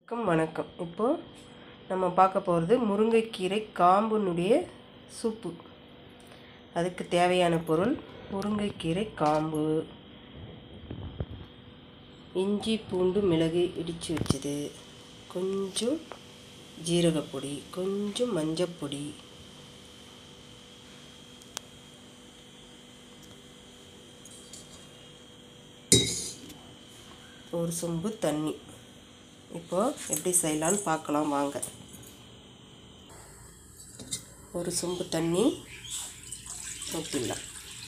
வணக்கம் வணக்கம் இப்போது நம்ம பார்க்க போகிறது முருங்கைக்கீரை காம்புனுடைய சூப்பு அதுக்கு தேவையான பொருள் முருங்கைக்கீரை காம்பு இஞ்சி பூண்டு மிளகு இடித்து வச்சது கொஞ்சம் ஜீரகப்பொடி கொஞ்சம் மஞ்சப்பொடி ஒரு சொம்பு தண்ணி இப்போ எப்படி செய்யலான்னு பார்க்கலாம் வாங்க ஒரு சொம்பு தண்ணி ஊற்றிடலாம்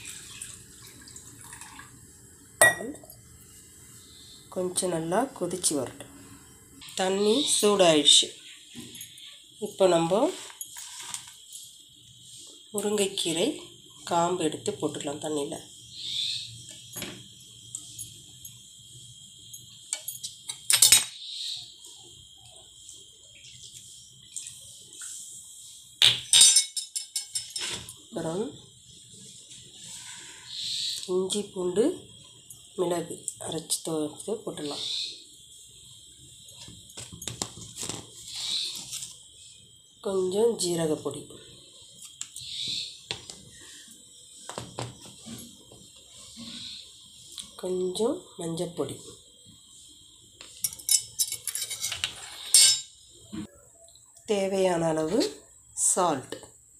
கொஞ்சம் நல்லா கொதிச்சு வரட்டும் தண்ணி சூடாயிடுச்சு இப்போ நம்ம முருங்கைக்கீரை காம்பு எடுத்து போட்டுடலாம் தண்ணியில் அப்புறம் இஞ்சி பூண்டு மிளகு அரைச்சி துவைத்து போட்டுடலாம் கொஞ்சம் ஜீரகப்பொடி கொஞ்சம் மஞ்சப்பொடி தேவையான அளவு சால்ட்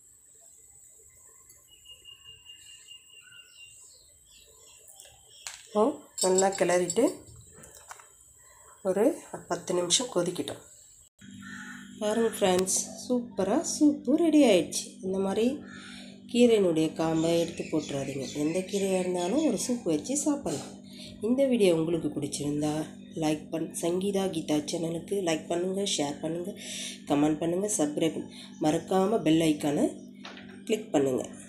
இப்போ நல்லா கிளறிட்டு ஒரு பத்து நிமிஷம் கொதிக்கட்டும் பாருங்கள் ஃப்ரெண்ட்ஸ் சூப்பராக சூப்பு ரெடி ஆயிடுச்சு இந்த மாதிரி கீரையினுடைய காம்பை எடுத்து போட்டுறாதீங்க எந்த கீரையாக இருந்தாலும் ஒரு சூப் வச்சு சாப்பிட்லாம் இந்த வீடியோ உங்களுக்கு பிடிச்சிருந்தா லைக் பண் சங்கீதா கீதா சேனலுக்கு லைக் பண்ணுங்கள் ஷேர் பண்ணுங்கள் கமெண்ட் பண்ணுங்கள் சப்ஸ்கிரைப் மறக்காமல் பெல் ஐக்கானை கிளிக் பண்ணுங்கள்